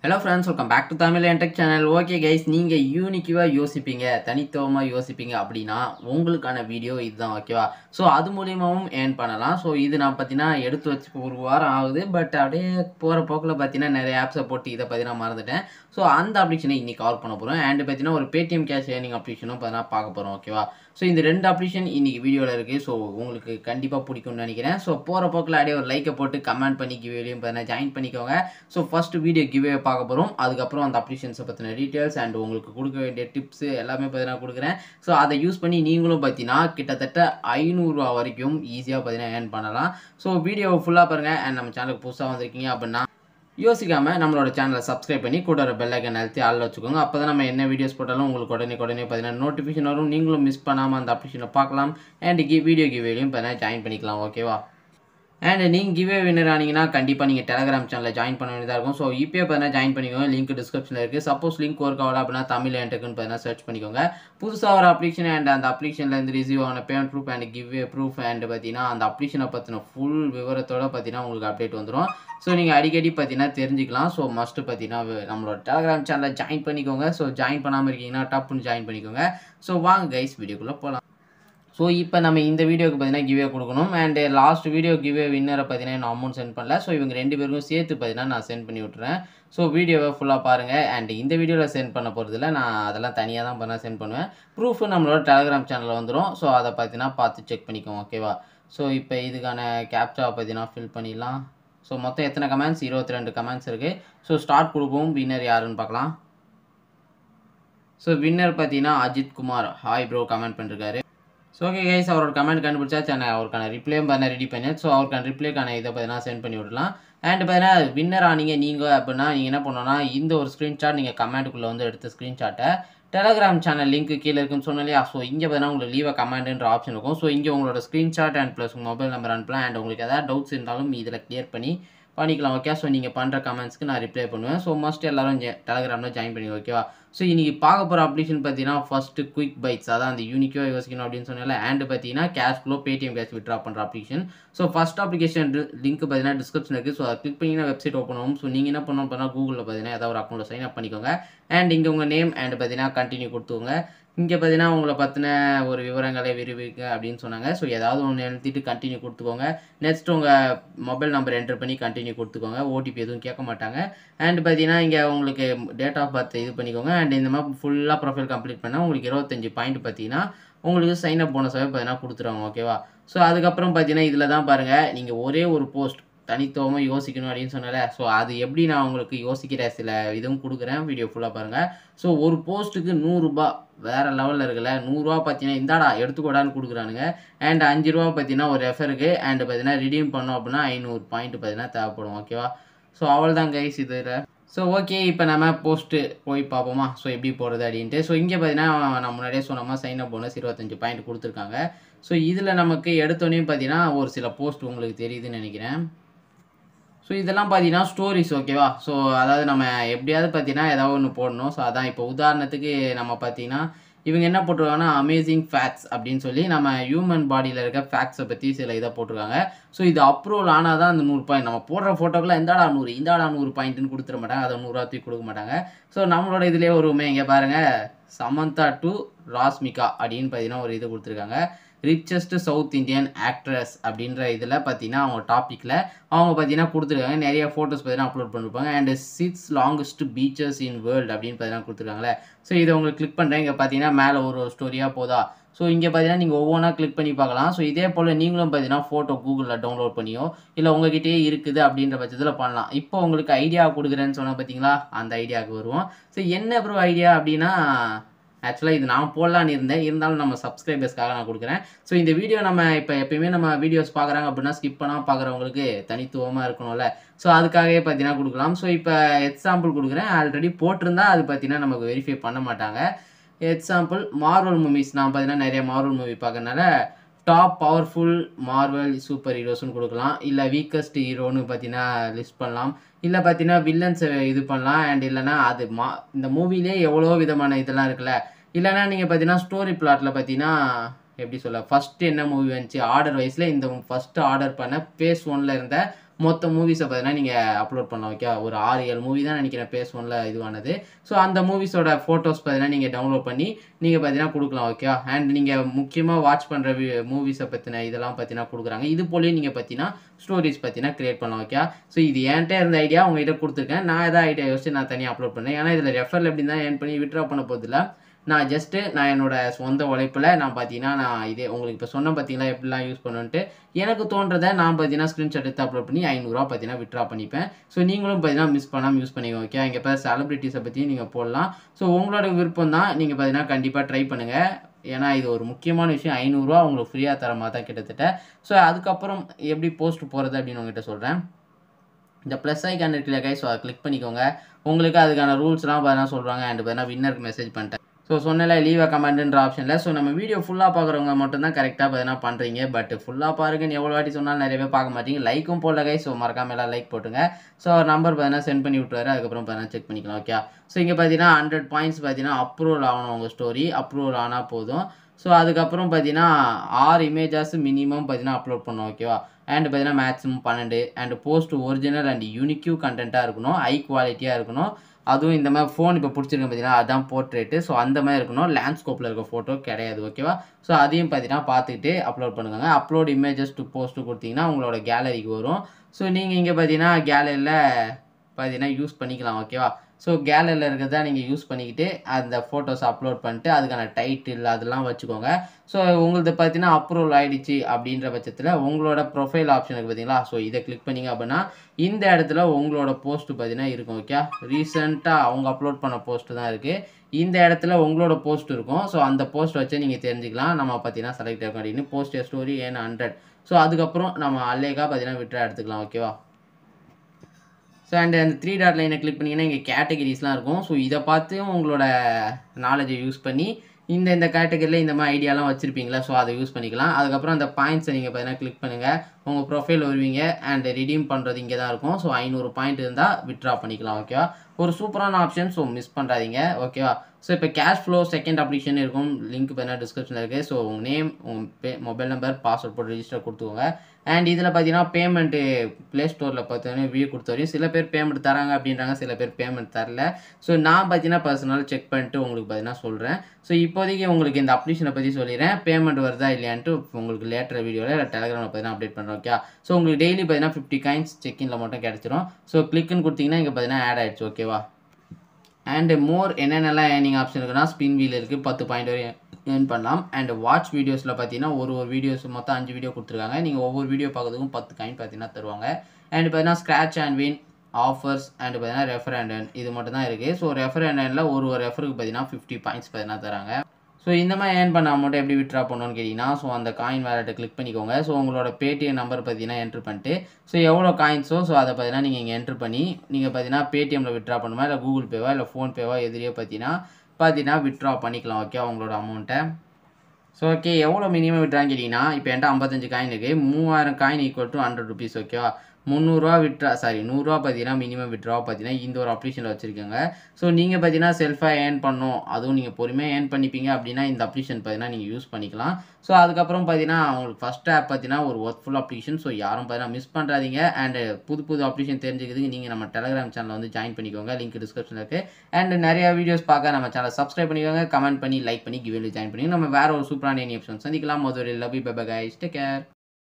hello friends welcome back to Tamil என்டெக் channel okay guys நீங்கள் யூனிக்குவாக யோசிப்பீங்க தனித்துவமாக யோசிப்பீங்க அப்படின்னா உங்களுக்கான வீடியோ இதுதான் ஓகேவா ஸோ அது மூலியமாகவும் ஏர்ன் பண்ணலாம் ஸோ இது நான் பார்த்தீங்கன்னா எடுத்து வச்சு ஒரு வாரம் ஆகுது பட் அப்படியே போகிற போக்கில் பார்த்தீங்கன்னா நிறைய ஆப்ஸை போட்டு இதை பற்றி நான் மறந்துட்டேன் ஸோ அந்த அப்ளிகேஷனை இன்னைக்கு கவர் பண்ண போகிறோம் அண்ட் பார்த்தீங்கன்னா ஒரு பேடிஎம் கேஷ் ஏர்னிங் அப்ளிகேஷனும் பார்த்தீங்கன்னா பார்க்க போகிறோம் ஓகேவா ஸோ இந்த ரெண்டு அப்ளிகேஷன் இன்னைக்கு வீடியோவில் இருக்குது ஸோ உங்களுக்கு கண்டிப்பாக பிடிக்கும்னு நினைக்கிறேன் ஸோ போகிற போக்கில் அப்படியே ஒரு லைக்கை போட்டு கமெண்ட் பண்ணி கிவேலையும் பார்த்தீங்கன்னா ஜாயின் பண்ணிக்கோங்க ஸோ ஃபர்ஸ்ட் வீடியோ கிவே பார்க்க போகிறோம் அதுக்கப்புறம் அந்த அப்ளிகேஷன்ஸை பற்றின டீட்டெயில்ஸ் அண்ட் உங்களுக்கு கொடுக்க வேண்டிய டிப்ஸ் எல்லாமே பார்த்தீங்கன்னா கொடுக்குறேன் ஸோ அதை யூஸ் பண்ணி நீங்களும் பார்த்தீங்கன்னா கிட்டத்தட்ட ஐநூறுரூவா வரைக்கும் ஈஸியாக பார்த்தீங்கன்னா ஏர்ன் பண்ணலாம் ஸோ வீடியோவை ஃபுல்லாக பாருங்கள் அண்ட் நம்ம சேனலுக்கு புதுசாக வந்திருக்கீங்க அப்படின்னா யோசிக்காமல் நம்மளோட சேனலை சப்ஸ்கிரைப் பண்ணி கூட ஒரு பெல் ஐக்கன் அழுத்தி ஆள் வச்சுக்கோங்க அப்போ தான் நம்ம என்ன வீடியோஸ் போட்டாலும் உங்களுக்கு உடனே உடனே பார்த்தீங்கன்னா நோட்டிஃபிகேஷன் வரும் நீங்களும் மிஸ் பண்ணாமல் அந்த அப்ளிகேஷனை பார்க்கலாம் அண்ட் கி வீடியோ கிவேலையும் பார்த்தீங்கன்னா ஜாயின் பண்ணிக்கலாம் ஓகேவா அண்ட் நீங்கள் கிவே வின்னர் ஆனீங்கன்னா கண்டிப்பாக நீங்கள் டெலகிராம் சேனலில் ஜாயின் பண்ண வேண்டியதாக இருக்கும் ஸோ இப்போ பார்த்தீங்கன்னா ஜாயின் பண்ணிக்கோங்க லிங்க் டிஸ்கிரிப்ஷனில் இருக்குது சப்போஸ் லிங்க் ஒர்க் ஆகல அப்படின்னா தமிழ் என்டெக்குன்னு பார்த்தீங்கன்னா சர்ச் பண்ணிக்கோங்க புதுசாக ஒரு அப்ளிகேஷன் அண்ட் அந்த அப்ளிகேஷன்லேருந்து ரிசீவ் ஆன payment proof and giveaway proof and பார்த்தீங்கன்னா அந்த அப்ளிகேஷனை பற்றின ஃபுல் விவரத்தோட பார்த்தீங்கன்னா உங்களுக்கு அப்டேட் வந்துடும் ஸோ நீங்கள் அடிக்கடி பார்த்தீங்கன்னா தெரிஞ்சுக்கலாம் ஸோ மஸ்ட்டு பார்த்தீங்கன்னா நம்மளோட டெலகிராம் சேனலில் ஜாயின் பண்ணிக்கோங்க ஸோ ஜாயின் பண்ணாமல் இருக்கீங்கன்னா டப்புன்னு ஜாயின் பண்ணிக்கோங்க ஸோ வாங்க கைஸ் வீடியோக்குள்ளே போகலாம் ஸோ இப்போ நம்ம இந்த வீடியோக்கு பார்த்தீங்கன்னா கிவே கொடுக்கணும் அண்ட் லாஸ்ட் வீடியோ கிவே வின்னரை பார்த்தீங்கன்னா நான் அமௌண்ட் சென்ட் பண்ணல ஸோ இவங்க ரெண்டு பேருக்கும் சேர்த்து பார்த்தீங்கன்னா நான் சென்ட் பண்ணி விட்றேன் ஸோ வீடியோவை ஃபுல்லாக பாருங்கள் அண்ட் இந்த வீடியோவில் சென்ட் பண்ண போகிறதில்ல நான் அதெல்லாம் தனியாக தான் பண்ண சென்ட் பண்ணுவேன் ப்ரூஃப் நம்மளோட டெலகிராம் சேனலில் வந்துடும் ஸோ அதை பார்த்தீங்கன்னா பார்த்து செக் பண்ணிக்கோங்க ஓகேவா ஸோ இப்போ இதுக்கான கேப்சா பார்த்தீங்கன்னா ஃபில் பண்ணிடலாம் ஸோ மொத்தம் எத்தனை கமெண்ட்ஸ் இருபத்தி ரெண்டு கமெண்ட்ஸ் இருக்குது ஸோ ஸ்டார்ட் கொடுப்போம் வின்னர் யாருன்னு பார்க்கலாம் ஸோ வின்னர் பார்த்தீங்கன்னா Ajith Kumar hi bro comment பண்ணிருக்காரு ஸோ ஓகே கைஸ் அவரோட கமெண்ட் கண்டுபிடிச்சா நான் அவருக்கான ரிப்ளையும் பண்ண ரெடி பண்ணேன் ஸோ அவருக்கான ரிப்ளைக்கான இதை பார்த்தீங்கன்னா சென்ட் பண்ணி விடலாம் அண்ட் பார்த்தீங்கன்னா வின்னர் ஆனீங்க நீங்கள் அப்படின்னா நீங்கள் என்ன பண்ணணும்னா இந்த ஒரு ஸ்க்ரீன்ஷாட் நீங்கள் கமெண்ட்டுக்குள்ளே வந்து எடுத்த ஸ்க்ரீன்ஷாட்டை டெலகிராம் சேனல் லிங்க் கீழே இருக்குன்னு சொன்னோம் இல்லையா ஸோ இங்கே பார்த்தீங்கன்னா உங்களுக்கு லீவ் கமெண்ட்ன்ற ஆப்ஷன் இருக்கும் ஸோ இங்கே உங்களோட ஸ்க்ரீன்ஷாட் அண்ட் ப்ளஸ் உங்கள் மொபைல் நம்பர் அனுப்பலாம் அண்ட் உங்களுக்கு எதாவது டவுட்ஸ் இருந்தாலும் இதில் கிளியர் பண்ணி பண்ணிக்கலாம் ஓகே ஸோ நீங்கள் பண்ணுற கமெண்ட்ஸ்க்கு நான் ரிப்ளை பண்ணுவேன் ஸோ மஸ்ட் எல்லாரும் டெலகிராமில் ஜாயின் பண்ணி ஓகேவா ஸோ இன்றைக்கி பார்க்க போகிற அப்ளிகேஷன் பார்த்தீங்கன்னா ஃபஸ்ட்டு குயிக் பைட்ஸ் அதான் அந்த யூனிக்காக யோசிக்கணும் அப்படின்னு சொன்னால அண்ட் பார்த்தீங்கன்னா cash flow Paytm cash withdraw பண்ணுற application so first application link பார்த்தீங்கன்னா டிஸ்கிரிப்ஷன் இருக்குது ஸோ அதை கிளிக் பண்ணிங்கன்னா வெப்சைட் ஓப்பன் ஆகும் ஸோ நீங்கள் என்ன பண்ணணும் பண்ணால் கூகுளில் பார்த்தீங்கன்னா ஏதாவது ஒரு அக்கௌண்ட்டில் சைன் அப் பண்ணிக்கோங்க அண்ட் இங்கே உங்கள் நேம் அண்ட் பார்த்தீங்கன்னா கண்டினியூ கொடுத்துக்கோங்க இங்கே பார்த்தீங்கன்னா உங்களை பற்றின ஒரு விவரங்களை விரிவிக்க அப்படின்னு சொன்னாங்க ஸோ ஏதாவது ஒன்று எழுதிட்டு கண்டினியூ கொடுத்துக்கோங்க நெக்ஸ்ட் உங்கள் மொபைல் நம்பர் என்டர் பண்ணி கண்டினியூ கொடுத்துக்கோங்க ஓடிபி எதுவும் கேட்க மாட்டாங்க அண்ட் பார்த்தீங்கன்னா இங்கே உங்களுக்கு டேட் ஆஃப் பர்த் இது பண்ணிக்கோங்க அண்ட் இந்த மாதிரி ஃபுல்லாக ப்ரொஃபைல் கம்ப்ளீட் பண்ணால் உங்களுக்கு இருபத்தஞ்சி பாயிண்ட் பார்த்தீங்கன்னா உங்களுக்கு சைன் அப் போனஸாகவே பார்த்தீங்கன்னா கொடுத்துருவாங்க ஓகேவா ஸோ அதுக்கப்புறம் பார்த்தீங்கன்னா இதில் தான் பாருங்கள் நீங்கள் ஒரே ஒரு போஸ்ட் தனித்துவமாக யோசிக்கணும் அப்படின்னு சொன்னல ஸோ அது எப்படி நான் உங்களுக்கு யோசிக்கிற சில இதுவும் கொடுக்குறேன் வீடியோ ஃபுல்லாக பாருங்கள் ஸோ ஒரு போஸ்ட்டுக்கு நூறுரூபா வேறு லெவலில் இருக்குல்ல நூறுரூவா பார்த்தீங்கன்னா இந்தாடா எடுத்துக்கூடான்னு கொடுக்குறானுங்க அண்ட் அஞ்சு ரூபா பார்த்தீங்கன்னா ஒரு ரெஃபருக்கு அண்ட் பார்த்தீங்கன்னா ரிடீம் பண்ணோம் அப்படின்னா ஐநூறு பாயிண்ட் பார்த்தீங்கன்னா தேவைப்படும் ஓகேவா ஸோ அவள் தான் கைஸ் இதில் ஸோ ஓகே இப்போ நம்ம போஸ்ட்டு போய் பார்ப்போமா ஸோ எப்படி போகிறது அப்படின்ட்டு ஸோ இங்கே பார்த்தீங்கன்னா நான் முன்னாடியே சொன்னோமா சைன் அப் போனஸ் இருபத்தஞ்சு பாயிண்ட் கொடுத்துருக்காங்க ஸோ இதில் நமக்கு எடுத்தோடனே பார்த்தீங்கன்னா ஒரு சில போஸ்ட் உங்களுக்கு தெரியுதுன்னு நினைக்கிறேன் ஸோ இதெல்லாம் பார்த்தீங்கன்னா ஸ்டோரிஸ் ஓகேவா ஸோ அதாவது நம்ம எப்படியாவது பார்த்தீங்கன்னா ஏதாவது ஒன்று போடணும் ஸோ அதான் இப்போ உதாரணத்துக்கு நம்ம பார்த்தீங்கன்னா இவங்க என்ன போட்டிருக்காங்கன்னா அமேசிங் ஃபேக்ட்ஸ் அப்படின்னு சொல்லி நம்ம ஹியூமன் பாடியில் இருக்க ஃபேக்ட்ஸை பற்றி சில இதை போட்டிருக்காங்க ஸோ இது அப்ரூவல் ஆனால் தான் அந்த நூறு பாயிண்ட் நம்ம போடுற ஃபோட்டோக்கெல்லாம் இந்தாடா நூறு இந்தாடா நூறு பாயிண்ட்டுன்னு கொடுத்துட மாட்டாங்க அதை நூறுரூவா தூக்கி கொடுக்க மாட்டாங்க ஸோ நம்மளோட இதுலேயே வருமே இங்கே பாருங்கள் சமந்தா டு ராஸ்மிகா அப்படின்னு பார்த்தீங்கன்னா ஒரு இது கொடுத்துருக்காங்க ரிச்சஸ்ட் சவுத் இந்தியன் ஆக்ட்ரஸ் அப்படின்ற இதில் பார்த்தீங்கன்னா அவங்க டாப்பிக்கில் அவங்க பார்த்தீங்கன்னா கொடுத்துருக்காங்க நிறைய ஃபோட்டோஸ் பார்த்தீங்கன்னா அப்லோட் பண்ணிருப்பாங்க and six longest beaches in world அப்படின்னு பார்த்தீங்கன்னா கொடுத்துருக்காங்களே ஸோ இதை உங்களுக்கு கிளிக் பண்ணுறேன் இங்கே பார்த்தீங்கன்னா மேலே ஒரு ஸ்டோரியாக போதா ஸோ இங்கே பார்த்தீங்கன்னா நீங்கள் ஒவ்வொன்றா கிளிக் பண்ணி பார்க்கலாம் ஸோ இதே போல் நீங்களும் பார்த்தீங்கன்னா ஃபோட்டோ கூகுளில் டவுன்லோட் பண்ணியோ இல்லை உங்ககிட்டயே இருக்குது அப்படின்ற பட்சத்தில் பண்ணலாம் இப்போ உங்களுக்கு ஐடியா கொடுக்குறேன்னு சொன்னால் பார்த்தீங்களா அந்த ஐடியாவுக்கு வருவோம் ஸோ என்ன ப்ரோ ஐடியா அப்படின்னா ஆக்சுவலாக இது நான் போடலான்னு இருந்தேன் இருந்தாலும் நம்ம சப்ஸ்கிரைபர்ஸ்க்காக நான் கொடுக்குறேன் ஸோ இந்த வீடியோ நம்ம இப்போ எப்பயுமே நம்ம வீடியோஸ் பார்க்குறாங்க அப்படின்னா ஸ்கிப் பண்ணால் பார்க்குறவங்களுக்கு தனித்துவமாக இருக்கணும்ல ஸோ அதுக்காகவே பார்த்தீங்கன்னா கொடுக்கலாம் ஸோ இப்போ எக்ஸாம்பிள் கொடுக்குறேன் ஆல்ரெடி போட்டிருந்தா அது பார்த்தீங்கன்னா நமக்கு வெரிஃபை பண்ண மாட்டாங்க எக்ஸாம்பிள் மார்வல் மூவிஸ் நான் பார்த்தீங்கன்னா நிறைய மார்வல் மூவி பார்க்கறனால டாப் பவர்ஃபுல் மார்வல் சூப்பர் ஹீரோஸ்னு கொடுக்கலாம் இல்லை வீக்கஸ்ட் ஹீரோன்னு பார்த்தீங்கன்னா லிஸ்ட் பண்ணலாம் இல்லை பார்த்தீங்கன்னா வில்லன்ஸ் இது பண்ணலாம் அண்ட் இல்லைனா அது மா இந்த மூவிலே எவ்வளோ விதமான இதெல்லாம் இருக்குல்ல இல்லைனா நீங்கள் பார்த்தீங்கன்னா ஸ்டோரி பிளாட்டில் பார்த்தீங்கன்னா எப்படி சொல்ல ஃபஸ்ட்டு என்ன மூவி வந்துச்சு ஆர்டர் வைஸில் இந்த ஃபஸ்ட்டு ஆர்டர் பண்ண பேஸ் ஒனில் இருந்த மொத்த மூவிஸை பார்த்தீங்கன்னா நீங்கள் அப்லோட் பண்ணலாம் ஓகே ஒரு ஆறு ஏழு மூவி தான் நினைக்கிறேன் பேஸ் ஒன்ல இதுவானது ஸோ அந்த மூவிஸோட ஃபோட்டோஸ் பார்த்தீங்கன்னா நீங்கள் டவுன்லோட் பண்ணி நீங்கள் பார்த்தீங்கன்னா கொடுக்கலாம் ஓகே அண்ட் நீங்கள் முக்கியமாக வாட்ச் பண்ணுற மூவிஸை பற்றின இதெல்லாம் பார்த்தீங்கன்னா கொடுக்குறாங்க இது போலயும் நீங்கள் பார்த்தீங்கன்னா ஸ்டோரிஸ் பார்த்தீங்கன்னா கிரியேட் பண்ணலாம் ஓகே ஸோ இது என்கிட்ட இருந்த ஐடியா உங்ககிட்ட கொடுத்துருக்கேன் நான் எதாவது ஐடியா யோசிச்சு நான் தனியாக அப்லோட் பண்ணேன் ஏன்னா இதில் ரெஃபரில் எப்படி தான் ஏர்ன் பண்ணி விட்ரா பண்ண போதில்லை நான் ஜஸ்ட்டு நான் என்னோட சொந்த உழைப்பில் நான் பார்த்தீங்கன்னா நான் இதே உங்களுக்கு இப்போ சொன்ன பார்த்தீங்களா எப்படிலாம் யூஸ் பண்ணுன்ட்டு எனக்கு தோன்றதை நான் பார்த்தீங்கன்னா ஸ்க்ரீன்ஷாட் எடுத்து அப்லோட் பண்ணி ஐநூறுரூவா பார்த்தீங்கன்னா விட்ரா பண்ணிப்பேன் ஸோ நீங்களும் பார்த்தீங்கன்னா மிஸ் பண்ணாமல் யூஸ் பண்ணிக்கோங்க ஓகே இங்கே இப்போ செலிபிரிட்டிஸை பற்றியும் நீங்கள் போடலாம் ஸோ உங்களோட விருப்பம் தான் நீங்கள் பார்த்தீங்கன்னா கண்டிப்பாக ட்ரை பண்ணுங்கள் ஏன்னா இது ஒரு முக்கியமான விஷயம் ஐநூறுரூவா உங்களுக்கு ஃப்ரீயாக தர மாதிரி தான் கிட்டத்தட்ட ஸோ அதுக்கப்புறம் எப்படி போஸ்ட் போகிறது அப்படின்னு உங்ககிட்ட சொல்கிறேன் இந்த ப்ளஸ் ஐக்கான் இருக்குல்ல கை ஸோ அதை கிளிக் பண்ணிக்கோங்க உங்களுக்கு அதுக்கான ரூல்ஸ்லாம் பார்த்தீங்கன்னா சொல்கிறாங்க அண்ட் பார்த்தீங்கன்னா வின்னருக்கு மெசேஜ் பண்ணிட்டேன் ஸோ சொன்னல லீவ் அ கமெண்ட்ன்ற ஆப்ஷனில் ஸோ நம்ம வீடியோ ஃபுல்லாக பார்க்குறவங்க மட்டும்தான் கரெக்டாக பார்த்தீங்கன்னா பண்ணுறீங்க பட் ஃபுல்லாக பாருங்கன்னு எவ்வளோ வாட்டி சொன்னாலும் நிறைய பேர் பார்க்க மாட்டீங்க லைக்கும் போடல கை ஸோ மறக்காம எல்லாம் லைக் போட்டுங்க ஸோ நம்பர் பார்த்தீங்கன்னா சென்ட் பண்ணி விட்டுவாரு அதுக்கப்புறம் பார்த்தீங்கன்னா செக் பண்ணிக்கலாம் ஓகே ஸோ இங்கே பார்த்தீங்கன்னா ஹண்ட்ரட் பாயிண்ட்ஸ் பார்த்தீங்கன்னா அப்ரூவல் ஆகணும் உங்கள் ஸ்டோரி அப்ரூவல் ஆனால் போதும் ஸோ அதுக்கப்புறம் பார்த்தீங்கன்னா ஆறு இமேஜஸ் மினிமம் பார்த்தீங்கன்னா அப்லோட் பண்ணணும் ஓகேவா அண்ட் பார்த்தீங்கன்னா மேக்ஸிமம் பன்னெண்டு and post original and unique கண்டென்ட்டாக இருக்கணும் ஹை குவாலிட்டியாக இருக்கணும் அதுவும் இந்த மாதிரி ஃபோன் இப்போ பிடிச்சிருக்கு பார்த்தீங்கன்னா அதான் போர்ட்ரேட்டு ஸோ அந்த மாதிரி இருக்கணும் லேண்ட்ஸ்கோப்பில் இருக்க ஃபோட்டோ கிடையாது ஓகேவா ஸோ அதையும் பார்த்தீங்கன்னா பார்த்துக்கிட்டு அப்லோட் பண்ணுங்க அப்லோட் இமேஜஸ் டு போஸ்ட்டு கொடுத்தீங்கன்னா உங்களோட கேலரிக்கு வரும் ஸோ நீங்கள் இங்கே பார்த்தீங்கன்னா கேலரியில் பார்த்தீங்கன்னா யூஸ் பண்ணிக்கலாம் ஓகேவா ஸோ கேலரியில் இருக்கிறதா நீங்கள் யூஸ் பண்ணிக்கிட்டு அந்த ஃபோட்டோஸ் அப்லோட் பண்ணிட்டு அதுக்கான டைட்டில் அதெல்லாம் வச்சுக்கோங்க ஸோ உங்களது பார்த்தீங்கன்னா அப்ரூவல் ஆகிடுச்சு அப்படின்ற பட்சத்தில் உங்களோட ப்ரொஃபைல் ஆப்ஷனுக்கு பார்த்தீங்களா ஸோ இதை கிளிக் பண்ணிங்க அப்படின்னா இந்த இடத்துல உங்களோட போஸ்ட் பார்த்தீங்கன்னா இருக்கும் ஓகே ரீசெண்டாக அவங்க அப்லோட் பண்ண போஸ்ட்டு தான் இருக்குது இந்த இடத்துல உங்களோட போஸ்ட் இருக்கும் ஸோ அந்த போஸ்ட் வச்சு நீங்கள் தெரிஞ்சுக்கலாம் நம்ம பார்த்தீங்கன்னா செலக்ட் ஆகும் அப்படின்னு போஸ்ட் ஸ்டோரி ஏன் ஹண்ட்ரட் ஸோ அதுக்கப்புறம் நம்ம அல்லேக்கா பார்த்தீங்கன்னா விட்ரா எடுத்துக்கலாம் ஓகேவா ஸோ அண்ட் அந்த த்ரீ டாட் லைனை கிளிக் பண்ணிங்கன்னா இங்கே கேட்டகரிஸ்லாம் இருக்கும் ஸோ இதை பார்த்து உங்களோட நாலேஜை யூஸ் பண்ணி இந்த இந்த கேட்டகரியில் இந்த மாதிரி ஐடியாலாம் வச்சுருப்பீங்களா ஸோ அதை யூஸ் பண்ணிக்கலாம் அதுக்கப்புறம் அந்த பாயிண்ட்ஸை நீங்கள் பார்த்தீங்கன்னா கிளிக் பண்ணுங்கள் உங்கள் ப்ரொஃபைல் வருவீங்க அண்ட் ரிடீம் பண்ணுறது இங்கே தான் இருக்கும் ஸோ ஐநூறு பாயிண்ட் இருந்தால் விட்ரா பண்ணிக்கலாம் ஓகேவா ஒரு சூப்பரான ஆப்ஷன் ஸோ மிஸ் பண்ணுறாதீங்க ஓகேவா ஸோ இப்போ கேஷ் ஃப்ளோ செகண்ட் அப்ளிகேஷன் இருக்கும் லிங்க் பார்த்தீங்கன்னா டிஸ்கிரிப்ஷனில் இருக்குது ஸோ உங்கள் நேம் உங்கள் பே மொபைல் நம்பர் பாஸ்வேர்ட் போட்டு ரிஜிஸ்டர் கொடுத்துக்கோங்க அண்ட் இதில் பார்த்தீங்கன்னா பேமெண்ட்டு ப்ளே ஸ்டோரில் பார்த்தீங்கன்னா வியூ கொடுத்த வரையும் சில பேர் பேமெண்ட் தராங்க அப்படின்றாங்க சில பேர் பேமெண்ட் தரல ஸோ நான் பார்த்தீங்கன்னா பர்சனலாக செக் பண்ணிட்டு உங்களுக்கு பார்த்தீங்கன்னா சொல்கிறேன் ஸோ இப்போதைக்கு உங்களுக்கு இந்த அப்ளிகேஷனை பற்றி சொல்லிடுறேன் பேமெண்ட் வருதா இல்லையான்ட்டு உங்களுக்கு லேட்டர் வீடியோவில் இல்லை டெலகிராமில் பார்த்தீங்கன்னா அப்டேட் பண்ணுறோம் ஓகே ஸோ உங்களுக்கு டெய்லி பார்த்தீங்கன்னா ஃபிஃப்டி காயின்ஸ் செக்கிங்கில் மட்டும் கிடச்சிரும் ஸோ கிளிக்குன்னு கொடுத்தீங்கன்னா இங்கே பார்த்தீங்கன்னா ஆட் ஆயிடுச்சு ஓகேவா அண்ட் மோர் என்னென்னலாம் ஏர்னிங் ஆப்ஷன் இருக்குன்னா ஸ்பின் வீல் இருக்குது பத்து பாயிண்ட் வரையும் ஏர்ன் பண்ணலாம் அண்ட் வாட்ச் வீடியோஸில் பார்த்தீங்கன்னா ஒரு ஒரு வீடியோஸ் மொத்தம் அஞ்சு வீடியோ கொடுத்துருக்காங்க நீங்கள் ஒவ்வொரு வீடியோ பார்க்கறதுக்கும் பத்து காயின் பார்த்தீங்கன்னா தருவாங்க அண்ட் பார்த்தீங்கன்னா scratch and win offers and பார்த்தீங்கன்னா ரெஃபர் அண்ட் earn இது மட்டும் தான் இருக்குது ஸோ ரெஃபர் அண்ட் earnல ஒரு ஒரு ரெஃபருக்கு பார்த்தீங்கன்னா ஃபிஃப்டி பாயிண்ட்ஸ் பார்த்தீங்கன்னா தராங்க ஸோ இந்த மாதிரி ஏர்ன் பண்ண அமௌண்ட் எப்படி விட்ரா பண்ணணும்னு கேட்டிங்கன்னா ஸோ அந்த காயின் வேலெட்டை கிளிக் பண்ணிக்கோங்க ஸோ உங்களோட பேடிஎம் நம்பர் பார்த்தீங்கன்னா என்ட்ரு பண்ணிட்டு ஸோ எவ்வளோ காயின்ஸோ ஸோ அதை பார்த்தீங்கன்னா நீங்கள் இங்கே என்ட்ரு பண்ணி நீங்கள் பார்த்தீங்கன்னா பேடிஎம்மில் விட்ரா பண்ணுமா இல்லை கூகுள் பேவா இல்லை ஃபோன்பேவா எதிரியே பார்த்தீங்கன்னா பார்த்தீங்கன்னா விட்ரா பண்ணிக்கலாம் ஓகே உங்களோட அமௌண்ட்டை ஸோ ஓகே எவ்வளோ மினிமம் விட்றான்னு கேட்டிங்கன்னா இப்போ என்கிட்ட ஐம்பத்தஞ்சு காயின் இருக்குது மூவாயிரம் coin equal to hundred rupees ஓகேவா முந்நூறுரூவா விட்ரா சாரி நூறுரூவா பார்த்தீங்கன்னா மினிமம் விட்ரா பார்த்தீங்கன்னா இந்த ஒரு அப்ளிகேஷனில் வச்சுருக்கோங்க ஸோ நீங்கள் பார்த்தீங்கன்னா செல்ஃபாக ஏர்ன் பண்ணணும் அதுவும் நீங்கள் பொறுமையாக ஏர்ன் பண்ணிப்பீங்க அப்படின்னா இந்த அப்ளிகேஷன் பார்த்தீங்கன்னா நீங்கள் யூஸ் பண்ணிக்கலாம் ஸோ அதுக்கப்புறம் பார்த்தீங்கன்னா உங்களுக்கு ஃபஸ்ட் ஆப் பார்த்தீங்கன்னா ஒரு ஒர்க்ஃபுல் அப்ளிகேஷன் ஸோ யாரும் பார்த்தீங்கன்னா மிஸ் பண்ணுறாதீங்க அண்ட் புது புது அப்ளிகேஷன் தெரிஞ்சுக்கிறதுக்கு நீங்கள் நம்ம டெலகிராம் சேனலில் வந்து ஜாயின் பண்ணிக்கோங்க லிங்க் டிஸ்கிரிப்ஷனில் இருக்குது அண்ட் நிறைய வீடியோஸ் பார்க்க நம்ம சேனலை சப்ஸ்கிரைப் பண்ணிக்கோங்க கமெண்ட் பண்ணி லைக் பண்ணி கிவ்வேலி ஜாயின் பண்ணி நம்ம வேற ஒரு சூப்பரான ஆப்ஷன் சந்திக்கலாம் Madurai love bye bye guys take care